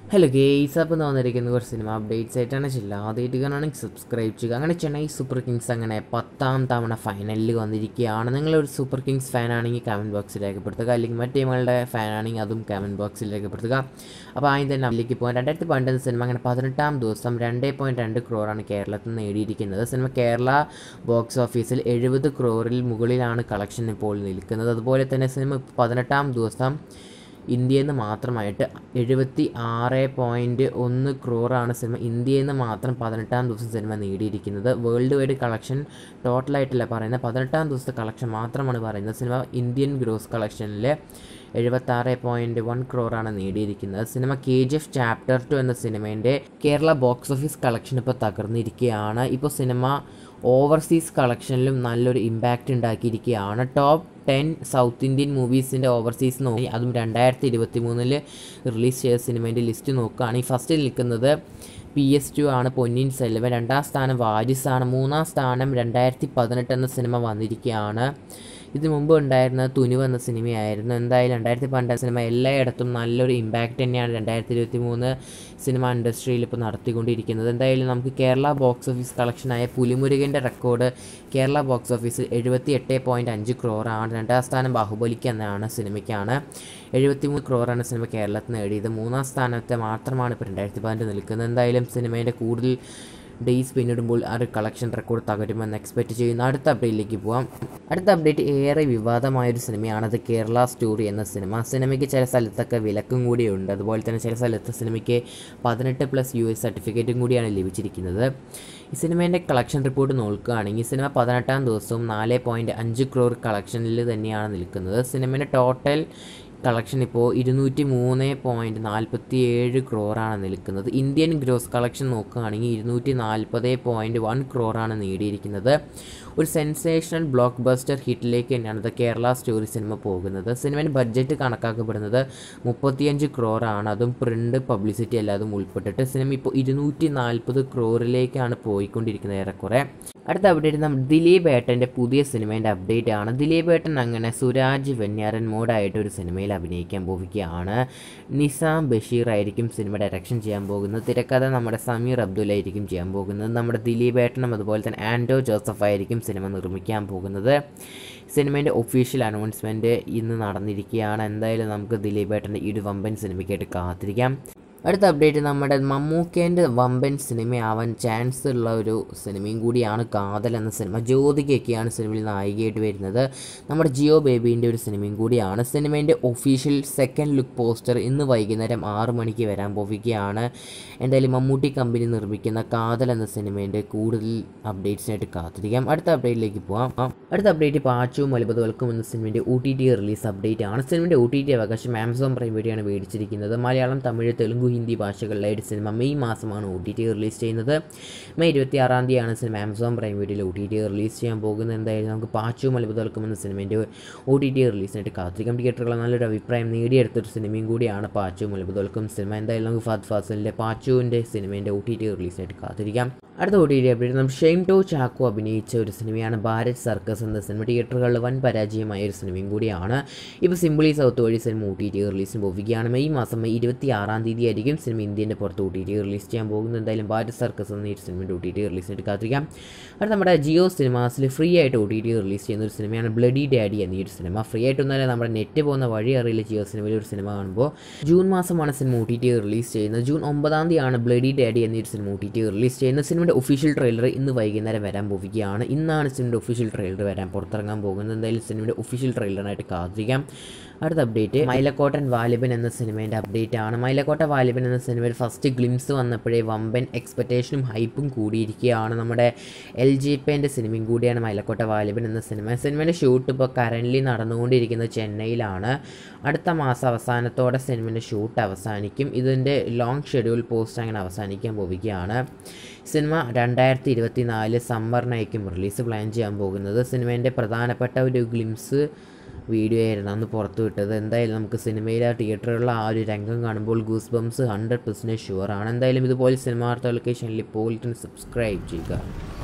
hello guys അപ്പോൾ വന്നിരിക്കുന്ന കുറച്ച് സിനിമ അപ്ഡേറ്റ്സ് ആയിട്ടാണ് ചില്ല ആദ്യമായിട്ട് കാണുകയാണെങ്കിൽ സബ്സ്ക്രൈബ് ചെയ്യുക അങ്ങനെ ചെന്നൈ സൂപ്പർ കിങ്സ് അങ്ങനെ പത്താം തവണ ഫൈനലിൽ വന്നിരിക്കുകയാണ് നിങ്ങളൊരു സൂപ്പർ കിങ്സ് ഫാൻ ആണെങ്കിൽ കമൻറ്റ് ബോക്സിൽ രേഖപ്പെടുത്തുക അല്ലെങ്കിൽ മറ്റ് ടീമുകളുടെ ഫാൻ ആണെങ്കിൽ അതും കമൻറ്റ് ബോക്സിൽ രേഖപ്പെടുത്തുക അപ്പോൾ ആദ്യം തന്നെ അതിലേക്ക് പോകാൻ രണ്ടായിരത്തി പന്ത്രണ്ട് സിനിമ അങ്ങനെ പതിനെട്ടാം ദിവസം രണ്ട് പോയിൻറ്റ് രണ്ട് ക്രോറാണ് കേരളത്തിൽ നേടിയിരിക്കുന്നത് സിനിമ കേരള ബോക്സ് ഓഫീസിൽ എഴുപത് ക്രോറിൽ മുകളിലാണ് കളക്ഷൻ ഇപ്പോൾ നിൽക്കുന്നത് അതുപോലെ തന്നെ സിനിമ പതിനെട്ടാം ദിവസം ഇന്ത്യയിൽ നിന്ന് മാത്രമായിട്ട് എഴുപത്തി ആറ് പോയിൻറ്റ് ഒന്ന് ക്രോറാണ് സിനിമ ഇന്ത്യയിൽ നിന്ന് മാത്രം പതിനെട്ടാം ദിവസം സിനിമ നേടിയിരിക്കുന്നത് വേൾഡ് വൈഡ് കളക്ഷൻ ടോട്ടലായിട്ടല്ല പറയുന്നത് പതിനെട്ടാം ദിവസത്തെ കളക്ഷൻ മാത്രമാണ് പറയുന്നത് സിനിമ ഇന്ത്യൻ ഗ്രോസ് കളക്ഷനിൽ എഴുപത്താറ് പോയിൻറ്റ് വൺ ക്രോറാണ് നേടിയിരിക്കുന്നത് cinema K G F chapter two എന്ന സിനിമേൻ്റെ കേരള ബോക്സ് ഓഫീസ് കളക്ഷൻ ഇപ്പോൾ തകർന്നിരിക്കുകയാണ് ഇപ്പോൾ സിനിമ ഓവർസീസ് കളക്ഷനിലും നല്ലൊരു ഇമ്പാക്റ്റ് ഉണ്ടാക്കിയിരിക്കുകയാണ് ടോപ്പ് ടെൻ സൗത്ത് ഇന്ത്യൻ മൂവീസിൻ്റെ ഓവർസീസ് നോക്കി അതും രണ്ടായിരത്തി ഇരുപത്തി മൂന്നിൽ റിലീസ് ചെയ്ത സിനിമേൻ്റെ ലിസ്റ്റ് നോക്കുകയാണെങ്കിൽ ഫസ്റ്റിൽ നിൽക്കുന്നത് പി എസ് ടു ആണ് പൊന്നിൻ സെൽവൻ രണ്ടാം സ്ഥാനം വാരിസാണ് മൂന്നാം സ്ഥാനം രണ്ടായിരത്തി പതിനെട്ട് എന്ന സിനിമ വന്നിരിക്കുകയാണ് ഇതിനു മുമ്പ് ഉണ്ടായിരുന്ന തുനിവ് എന്ന സിനിമയായിരുന്നു എന്തായാലും രണ്ടായിരത്തി പന്ത്രണ്ട് സിനിമ എല്ലായിടത്തും നല്ലൊരു ഇമ്പാക്റ്റ് തന്നെയാണ് രണ്ടായിരത്തി ഇരുപത്തി മൂന്ന് സിനിമ ഇൻഡസ്ട്രിയിൽ ഇപ്പോൾ നടത്തിക്കൊണ്ടിരിക്കുന്നത് എന്തായാലും നമുക്ക് കേരള ബോക്സ് ഓഫീസ് കളക്ഷനായ പുലിമുരുകൻ്റെ റെക്കോർഡ് കേരള ബോക്സ് ഓഫീസിൽ എഴുപത്തി എട്ട് പോയിൻറ്റ് അഞ്ച് ക്രോറാണ് രണ്ടാം സ്ഥാനം ബാഹുബലിക്ക് എന്നാണ് സിനിമയ്ക്കാണ് എഴുപത്തിമൂന്ന് ക്രോറാണ് സിനിമ കേരളത്തിൽ നേടിയത് മൂന്നാം സ്ഥാനത്തെ മാത്രമാണ് ഇപ്പോൾ രണ്ടായിരത്തി പതിനെട്ട് നിൽക്കുന്നത് എന്തായാലും സിനിമേൻ്റെ കൂടുതൽ ഡേയ്സ് പിന്നിടുമ്പോൾ ആ ഒരു കളക്ഷൻ റെക്കോർഡ് തകരുമെന്ന് എക്സ്പെക്റ്റ് ചെയ്യുന്നു അടുത്ത അപ്ഡേറ്റിലേക്ക് പോവാം അടുത്ത അപ്ഡേറ്റ് ഏറെ വിവാദമായൊരു സിനിമയാണ് അത് കേരള സ്റ്റോറി എന്ന സിനിമ സിനിമയ്ക്ക് ചില സ്ഥലത്തൊക്കെ വിലക്കും കൂടിയുണ്ട് അതുപോലെ തന്നെ ചില സ്ഥലത്ത് സിനിമയ്ക്ക് പതിനെട്ട് പ്ലസ് യു എസ് സർട്ടിഫിക്കറ്റും കൂടിയാണ് ലഭിച്ചിരിക്കുന്നത് ഈ സിനിമേൻ്റെ കളക്ഷൻ റിപ്പോർട്ട് നോക്കുകയാണെങ്കിൽ സിനിമ പതിനെട്ടാം ദിവസവും നാല് പോയിൻറ്റ് അഞ്ച് ക്രോർ കളക്ഷനിൽ തന്നെയാണ് നിൽക്കുന്നത് സിനിമേൻ്റെ ടോട്ടൽ കളക്ഷൻ ഇപ്പോൾ ഇരുന്നൂറ്റി മൂന്ന് പോയിൻറ്റ് നാൽപ്പത്തി ഏഴ് ക്രോറാണ് നിൽക്കുന്നത് ഇന്ത്യൻ ഗ്രോസ് കളക്ഷൻ നോക്കുകയാണെങ്കിൽ ഇരുന്നൂറ്റി നാൽപ്പത് പോയിൻറ്റ് വൺ ക്രോറാണ് നേടിയിരിക്കുന്നത് ഒരു സെൻസേഷണൽ ബ്ലോക്ക് ബസ്റ്റർ ഹിറ്റിലേക്ക് തന്നെയാണ് ദ കേരള സ്റ്റോറി സിനിമ പോകുന്നത് സിനിമയുടെ ബഡ്ജറ്റ് കണക്കാക്കപ്പെടുന്നത് മുപ്പത്തിയഞ്ച് ക്രോറാണ് അതും പ്രിൻ്റ് പബ്ലിസിറ്റി എല്ലാതും ഉൾപ്പെട്ടിട്ട് സിനിമ ഇപ്പോൾ ഇരുന്നൂറ്റി നാൽപ്പത് ക്രോറിലേക്കാണ് പോയിക്കൊണ്ടിരിക്കുന്നത് ഏറെക്കുറെ അടുത്ത അപ്ഡേറ്റ് നമ്മൾ ദിലീപ് ഏട്ടൻ്റെ പുതിയ സിനിമേൻ്റെ അപ്ഡേറ്റ് ആണ് ദിലീപ് ഏട്ടൻ അങ്ങനെ സുരാജ് വെഞ്ഞാറൻ മോഡായിട്ട് ഒരു സിനിമയിൽ അഭിനയിക്കാൻ പോവുകയാണ് നിസാം ബഷീർ ആയിരിക്കും സിനിമ ഡയറക്ഷൻ ചെയ്യാൻ പോകുന്നത് തിരക്കഥ നമ്മുടെ സമീർ അബ്ദുൽ ആയിരിക്കും ചെയ്യാൻ പോകുന്നത് നമ്മുടെ ദിലീപ് ഏട്ടനും അതുപോലെ തന്നെ ആൻഡോ ജോസഫ് ആയിരിക്കും സിനിമ നിർമ്മിക്കാൻ പോകുന്നത് സിനിമേൻ്റെ ഒഫീഷ്യൽ അനൗൺസ്മെൻറ്റ് ഇന്ന് നടന്നിരിക്കുകയാണ് എന്തായാലും നമുക്ക് ദിലീപ് ഏട്ടൻ്റെ ഈ ഒരു വമ്പൻ സിനിമയ്ക്കായിട്ട് കാത്തിരിക്കാം അടുത്ത അപ്ഡേറ്റ് നമ്മുടെ മമ്മൂക്കേൻ്റെ വമ്പൻ സിനിമയാവാൻ ചാൻസ് ഉള്ള ഒരു സിനിമയും കൂടിയാണ് കാതൽ എന്ന സിനിമ ജ്യോതികയൊക്കെയാണ് സിനിമയിൽ നായികയായിട്ട് വരുന്നത് നമ്മുടെ ജിയോ ബേബീൻ്റെ ഒരു സിനിമയും കൂടിയാണ് സിനിമേൻ്റെ ഒഫീഷ്യൽ സെക്കൻഡ് ലുക്ക് പോസ്റ്റർ ഇന്ന് വൈകുന്നേരം ആറ് മണിക്ക് വരാൻ പോവുകയാണ് എന്തായാലും മമ്മൂട്ടി കമ്പനി നിർമ്മിക്കുന്ന കാതൽ എന്ന സിനിമേൻ്റെ കൂടുതൽ അപ്ഡേറ്റ്സിനായിട്ട് കാത്തിരിക്കാം അടുത്ത അപ്ഡേറ്റിലേക്ക് പോകാം അടുത്ത അപ്ഡേറ്റ് പാച്ചുവും അത്ഭുതവൽക്കും എന്ന സിനിമേൻ്റെ O T T release update ആണ് സിനിമയുടെ ഒ ടി ടി അവകാശം ആമസോൺ പ്രൈം വഴിയാണ് മേടിച്ചിരിക്കുന്നത് മലയാളം തമിഴ് തെലുങ്ക് ഹിന്ദി ഭാഷകളിലായിട്ട് സിനിമ മെയ് മാസമാണ് ഒ ടി ടി റിലീസ് ചെയ്യുന്നത് മെയ് ഇരുപത്തി ആറാം തീയതിയാണ് സിനിമ ആമസോൺ പ്രൈം വീഡിയോയിൽ ഒ ടി ടി റിലീസ് ചെയ്യാൻ പോകുന്നത് എന്തായാലും നമുക്ക് പാച്ചും അത്ഭുതവൽക്കും എന്ന സിനിമേൻ്റെ ഒ ടി ടി റിലീസിനായിട്ട് കാത്തിരിക്കാം തിയേറ്ററുകൾ നല്ലൊരു അഭിപ്രായം നേടിയെടുത്തൊരു സിനിമയും കൂടിയാണ് പാച്ചും അത്ഭുതവൽക്കും സിനിമ എന്തായാലും നമുക്ക് ഫഹദ് ഫാസലിൻ്റെ പാച്ചുവിൻ്റെ സിനിമേൻ്റെ ഒ ടി ടി റിലീസിനായിട്ട് കാത്തിരിക്കാം അടുത്ത ഒ ടി ടി അപ്ഡേറ്റ് നമ്മൾ ഷെയിം ടോ ചാക്കോ അഭിനയിച്ച ഒരു സിനിമയാണ് ഭാരത് സർക്കസ് എന്ന സിനിമ തിയേറ്ററുകളിൽ വൻ പരാജയമായ ഒരു സിനിമയും കൂടിയാണ് ഇപ്പോൾ സിമ്പിളി സൗത്ത് വഴി സിനിമ ഒ ടി ടി റിലീസിന് പോവുകയാണ് മെയ് മാസം മെയ് ഇരുപത്തി ആറാം തീയതി ആയിരിക്കും സിനിമ ഇന്ത്യൻ്റെ പുറത്ത് ഒ ടി ടി റിലീസ് ചെയ്യാൻ പോകുന്നത് എന്തായാലും ഭാരത് സർക്കസ് എന്ന ഈ സിനിമയുടെ ഒ ടി ടി റിലീസിനായിട്ട് കാത്തിരിക്കാം അടുത്ത നമ്മുടെ ജിയോ സിനിമാസിൽ ഫ്രീ ആയിട്ട് ഒ ടി ടി റിലീസ് ചെയ്യുന്ന ഒരു സിനിമയാണ് ബ്ലഡി ഡാഡി എന്ന ഈ ഒരു സിനിമ ഫ്രീ ആയിട്ടൊന്നല്ല നമ്മുടെ നെറ്റ് പോകുന്ന വഴി അറിയില്ല ജിയോ സിനിമയിൽ ഒരു സിനിമ കാണുമ്പോൾ ജൂൺ മാസമാണ് cinema O T T release ചെയ്യുന്നത് ജൂൺ ഒമ്പതാം തീയതിയാണ് ബ്ലഡി ഡാഡി എന്ന ഒരു cinema O T T release ചെയ്യുന്നത് സിനിമയുടെ ഒഫീഷ്യൽ ട്രെയിലർ ഇന്ന് വൈകുന്നേരം വരാൻ പോവുകയാണ് ഇന്നാണ് സിനിമയുടെ ഒഫീഷ്യൽ ട്രെയിലർ വരാൻ പുറത്തിറങ്ങാൻ പോകുന്നത് എന്തായാലും സിനിമയുടെ ഒഫീഷ്യൽ ട്രെയിലറിനായിട്ട് കാത്തിരിക്കാം അടുത്ത അപ്ഡേറ്റ് മൈലക്കോട്ടൻ വാലിബൻ എന്ന സിനിമേൻ്റെ അപ്ഡേറ്റ് ആണ് മൈലക്കോട്ട വാലിബൻ എന്ന സിനിമയിൽ ഫസ്റ്റ് ഗ്ലിംസ് വന്നപ്പോഴേ വമ്പൻ എക്സ്പെക്റ്റേഷനും ഹൈപ്പും കൂടിയിരിക്കുകയാണ് നമ്മുടെ എൽ ജി പേൻ്റെ സിനിമയും കൂടിയാണ് മൈലക്കോട്ട വാലിബൻ എന്ന സിനിമ സിനിമയുടെ ഷൂട്ട് ഇപ്പോൾ കറൻ്റ്ലി നടന്നുകൊണ്ടിരിക്കുന്നത് ചെന്നൈയിലാണ് അടുത്ത മാസം അവസാനത്തോടെ സിനിമയുടെ ഷൂട്ട് അവസാനിക്കും ഇതിൻ്റെ ലോങ് ഷെഡ്യൂൾ പോസ്റ്റ് അങ്ങനെ അവസാനിക്കാൻ പോവുകയാണ് സിനിമ രണ്ടായിരത്തി ഇരുപത്തി നാല് സമ്മറിനായിരിക്കും റിലീസ് പ്ലാൻ ചെയ്യാൻ പോകുന്നത് സിനിമേൻ്റെ പ്രധാനപ്പെട്ട ഒരു ഗ്ലിംസ് വീഡിയോ ആയിരുന്നു അന്ന് പുറത്തു വിട്ടത് എന്തായാലും നമുക്ക് സിനിമയിലെ തിയേറ്ററുകളിലെ ആ ഒരു രംഗം കാണുമ്പോൾ ഗൂസ് ബംസ് ഹൺഡ്രഡ് പെർസെൻറ്റേജ് ഷുവറാണ് എന്തായാലും ഇതുപോലെ സിനിമ വാർത്തകൾക്ക് ചാനൽ ഇപ്പോൾ തന്നെ സബ്സ്ക്രൈബ് ചെയ്യുക